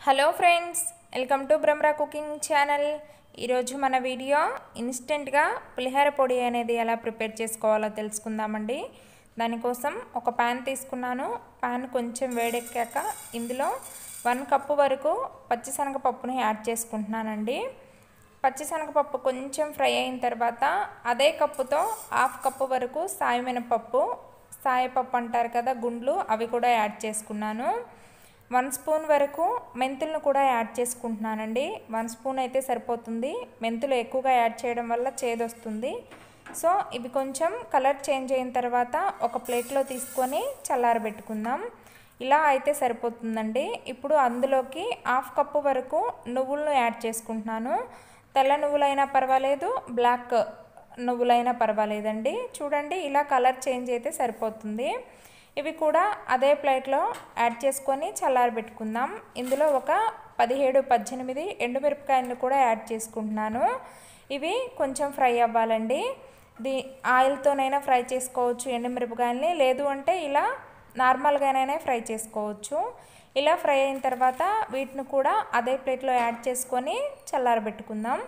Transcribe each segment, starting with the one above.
hello friends welcome to Brahmara cooking channel ఈరోజు మన video ఇన్స్టెంట్గా పులిహోర పొడి అనేది ఎలా ప్రిపేర్ చేసుకోవాలో తెలుసుకుందామండి దానికోసం ఒక ప్యాన్ తీసుకున్నాను ప్యాన్ కొంచెం వేడెక్కాక ఇందులో వన్ కప్పు వరకు పచ్చిశనగపప్పుని యాడ్ చేసుకుంటున్నానండి పచ్చిశనగపప్పు కొంచెం ఫ్రై అయిన తర్వాత అదే కప్పుతో హాఫ్ కప్పు వరకు సాయి మినపప్పు సాయపప్పు అంటారు కదా గుండ్లు అవి కూడా యాడ్ చేసుకున్నాను వన్ స్పూన్ వరకు మెంతులను కూడా యాడ్ చేసుకుంటున్నానండి వన్ స్పూన్ అయితే సరిపోతుంది మెంతులు ఎక్కువగా యాడ్ చేయడం వల్ల చేదొస్తుంది సో ఇవి కొంచెం కలర్ చేంజ్ అయిన తర్వాత ఒక ప్లేట్లో తీసుకొని చల్లారబెట్టుకుందాం ఇలా అయితే సరిపోతుందండి ఇప్పుడు అందులోకి హాఫ్ కప్పు వరకు నువ్వులను యాడ్ చేసుకుంటున్నాను తెల్ల నువ్వులైనా పర్వాలేదు బ్లాక్ నువ్వులైనా పర్వాలేదండి చూడండి ఇలా కలర్ చేంజ్ అయితే సరిపోతుంది ఇవి కూడా అదే ప్లేట్లో యాడ్ చేసుకొని చల్లారబెట్టుకుందాం ఇందులో ఒక పదిహేడు పద్దెనిమిది ఎండుమిరపకాయలను కూడా యాడ్ చేసుకుంటున్నాను ఇవి కొంచెం ఫ్రై అవ్వాలండి దీ ఆయిల్తోనైనా ఫ్రై చేసుకోవచ్చు ఎండుమిరపకాయలని లేదు అంటే ఇలా నార్మల్గానైనా ఫ్రై చేసుకోవచ్చు ఇలా ఫ్రై అయిన తర్వాత వీటిని కూడా అదే ప్లేట్లో యాడ్ చేసుకొని చల్లారబెట్టుకుందాం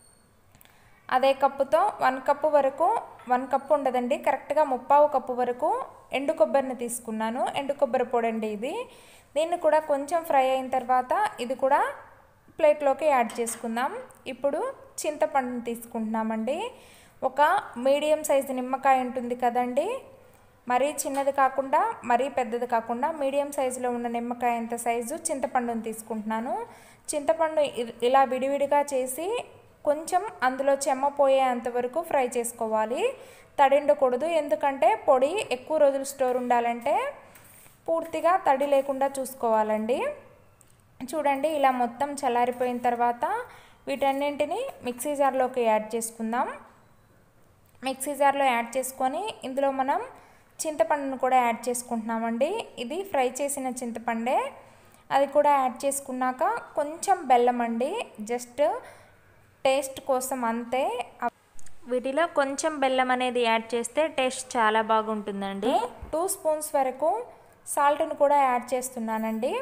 అదే కప్పుతో వన్ కప్పు వరకు వన్ కప్పు ఉండదండి కరెక్ట్గా ముప్పావు కప్పు వరకు ఎండు కొబ్బరిని తీసుకున్నాను ఎండు కొబ్బరి పొడి అండి ఇది దీన్ని కూడా కొంచెం ఫ్రై అయిన తర్వాత ఇది కూడా ప్లేట్లోకి యాడ్ చేసుకుందాం ఇప్పుడు చింతపండుని తీసుకుంటున్నామండి ఒక మీడియం సైజు నిమ్మకాయ ఉంటుంది కదండి మరీ చిన్నది కాకుండా మరీ పెద్దది కాకుండా మీడియం సైజులో ఉన్న నిమ్మకాయ అంత సైజు చింతపండుని తీసుకుంటున్నాను చింతపండు ఇలా విడివిడిగా చేసి కొంచెం అందులో చెమ్మ పోయేంత వరకు ఫ్రై చేసుకోవాలి తడిండకూడదు ఎందుకంటే పొడి ఎక్కువ రోజులు స్టోర్ ఉండాలంటే పూర్తిగా తడి లేకుండా చూసుకోవాలండి చూడండి ఇలా మొత్తం చల్లారిపోయిన తర్వాత వీటన్నింటిని మిక్సీ జార్లోకి యాడ్ చేసుకుందాం మిక్సీ జార్లో యాడ్ చేసుకొని ఇందులో మనం చింతపండును కూడా యాడ్ చేసుకుంటున్నామండి ఇది ఫ్రై చేసిన చింతపండే అది కూడా యాడ్ చేసుకున్నాక కొంచెం బెల్లం అండి జస్ట్ టేస్ట్ కోసం అంతే వీటిలో కొంచెం బెల్లం అనేది యాడ్ చేస్తే టేస్ట్ చాలా బాగుంటుందండి టూ స్పూన్స్ వరకు సాల్ట్ని కూడా యాడ్ చేస్తున్నానండి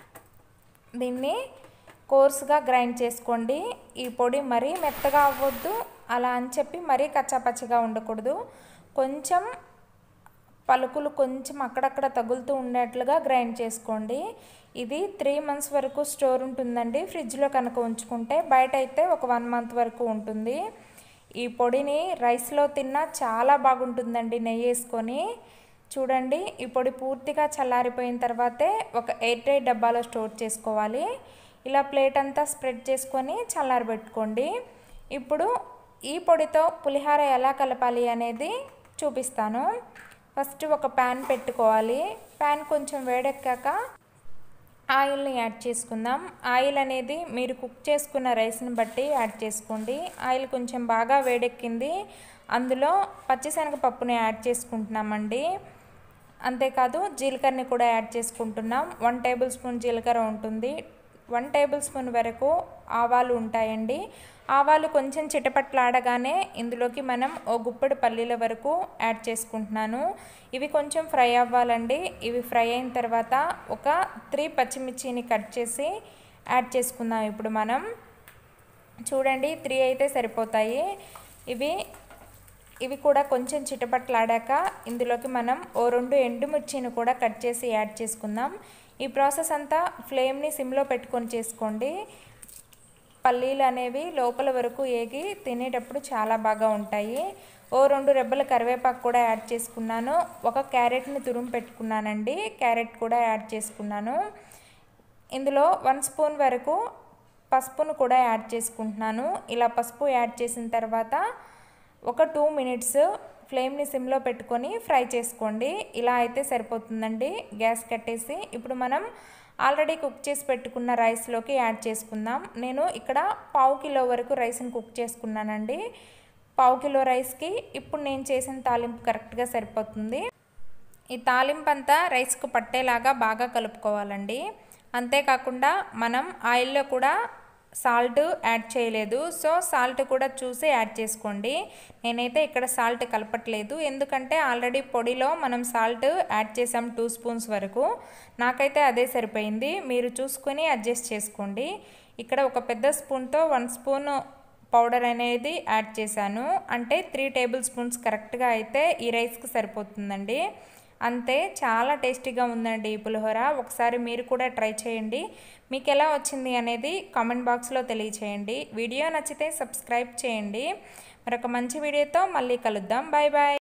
దీన్ని కోర్స్గా గ్రైండ్ చేసుకోండి ఈ పొడి మరీ మెత్తగా అవ్వద్దు అలా అని చెప్పి మరీ కచ్చాపచ్చిగా ఉండకూడదు కొంచెం పలుకులు కొంచెం అక్కడక్కడ తగులుతూ ఉండేట్లుగా గ్రైండ్ చేసుకోండి ఇది త్రీ మంత్స్ వరకు స్టోర్ ఉంటుందండి ఫ్రిడ్జ్లో కనుక ఉంచుకుంటే బయట అయితే ఒక వన్ మంత్ వరకు ఉంటుంది ఈ పొడిని రైస్లో తిన్నా చాలా బాగుంటుందండి నెయ్యి వేసుకొని చూడండి ఈ పొడి పూర్తిగా చల్లారిపోయిన తర్వాతే ఒక ఎయిర్ టైట్ డబ్బాలో స్టోర్ చేసుకోవాలి ఇలా ప్లేట్ అంతా స్ప్రెడ్ చేసుకొని చల్లారబెట్టుకోండి ఇప్పుడు ఈ పొడితో పులిహార ఎలా కలపాలి అనేది చూపిస్తాను ఫస్ట్ ఒక ప్యాన్ పెట్టుకోవాలి ప్యాన్ కొంచెం వేడెక్కాక ఆయిల్ని యాడ్ చేసుకుందాం ఆయిల్ అనేది మీరు కుక్ చేసుకున్న రైస్ని బట్టి యాడ్ చేసుకోండి ఆయిల్ కొంచెం బాగా వేడెక్కింది అందులో పచ్చిశనగపప్పుని యాడ్ చేసుకుంటున్నామండి అంతేకాదు జీలకర్రని కూడా యాడ్ చేసుకుంటున్నాం వన్ టేబుల్ స్పూన్ జీలకర్ర ఉంటుంది వన్ టేబుల్ స్పూన్ వరకు ఆవాలు ఉంటాయండి ఆవాలు కొంచెం చిటపట్లాడగానే ఇందులోకి మనం ఓ గుప్పెడు పల్లీల వరకు యాడ్ చేసుకుంటున్నాను ఇవి కొంచెం ఫ్రై అవ్వాలండి ఇవి ఫ్రై అయిన తర్వాత ఒక త్రీ పచ్చిమిర్చిని కట్ చేసి యాడ్ చేసుకుందాం ఇప్పుడు మనం చూడండి త్రీ అయితే సరిపోతాయి ఇవి ఇవి కూడా కొంచెం చిటపట్లాడాక ఇందులోకి మనం ఓ రెండు ఎండుమిర్చిని కూడా కట్ చేసి యాడ్ చేసుకుందాం ఈ ప్రాసెస్ అంతా ఫ్లేమ్ని సిమ్లో పెట్టుకొని చేసుకోండి పల్లీలు అనేవి లోపల వరకు ఏగి తినేటప్పుడు చాలా బాగా ఉంటాయి ఓ రెండు రెబ్బల కరివేపాకు కూడా యాడ్ చేసుకున్నాను ఒక క్యారెట్ని తురుము పెట్టుకున్నానండి క్యారెట్ కూడా యాడ్ చేసుకున్నాను ఇందులో వన్ స్పూన్ వరకు పసుపును కూడా యాడ్ చేసుకుంటున్నాను ఇలా పసుపు యాడ్ చేసిన తర్వాత ఒక టూ మినిట్స్ ఫ్లేమ్ని సిమ్లో పెట్టుకొని ఫ్రై చేసుకోండి ఇలా అయితే సరిపోతుందండి గ్యాస్ కట్టేసి ఇప్పుడు మనం ఆల్రెడీ కుక్ చేసి పెట్టుకున్న రైస్లోకి యాడ్ చేసుకుందాం నేను ఇక్కడ పావు కిలో వరకు రైస్ని కుక్ చేసుకున్నానండి పావు కిలో రైస్కి ఇప్పుడు నేను చేసిన తాలింపు కరెక్ట్గా సరిపోతుంది ఈ తాలింపు అంతా రైస్కు పట్టేలాగా బాగా కలుపుకోవాలండి అంతేకాకుండా మనం ఆయిల్లో కూడా సాల్ట్ యాడ్ చేయలేదు సో సాల్ట్ కూడా చూసి యాడ్ చేసుకోండి నేనైతే ఇక్కడ సాల్ట్ కలపట్లేదు ఎందుకంటే ఆల్రెడీ పొడిలో మనం సాల్ట్ యాడ్ చేసాం టూ స్పూన్స్ వరకు నాకైతే అదే సరిపోయింది మీరు చూసుకొని అడ్జస్ట్ చేసుకోండి ఇక్కడ ఒక పెద్ద స్పూన్తో వన్ స్పూన్ పౌడర్ అనేది యాడ్ చేశాను అంటే త్రీ టేబుల్ స్పూన్స్ కరెక్ట్గా అయితే ఈ రైస్కి సరిపోతుందండి అంతే చాలా టేస్టీగా ఉందండి ఈ పులిహోర ఒకసారి మీరు కూడా ట్రై చేయండి మీకు ఎలా వచ్చింది అనేది కామెంట్ బాక్స్లో తెలియచేయండి వీడియో నచ్చితే సబ్స్క్రైబ్ చేయండి మరొక మంచి వీడియోతో మళ్ళీ కలుద్దాం బాయ్ బాయ్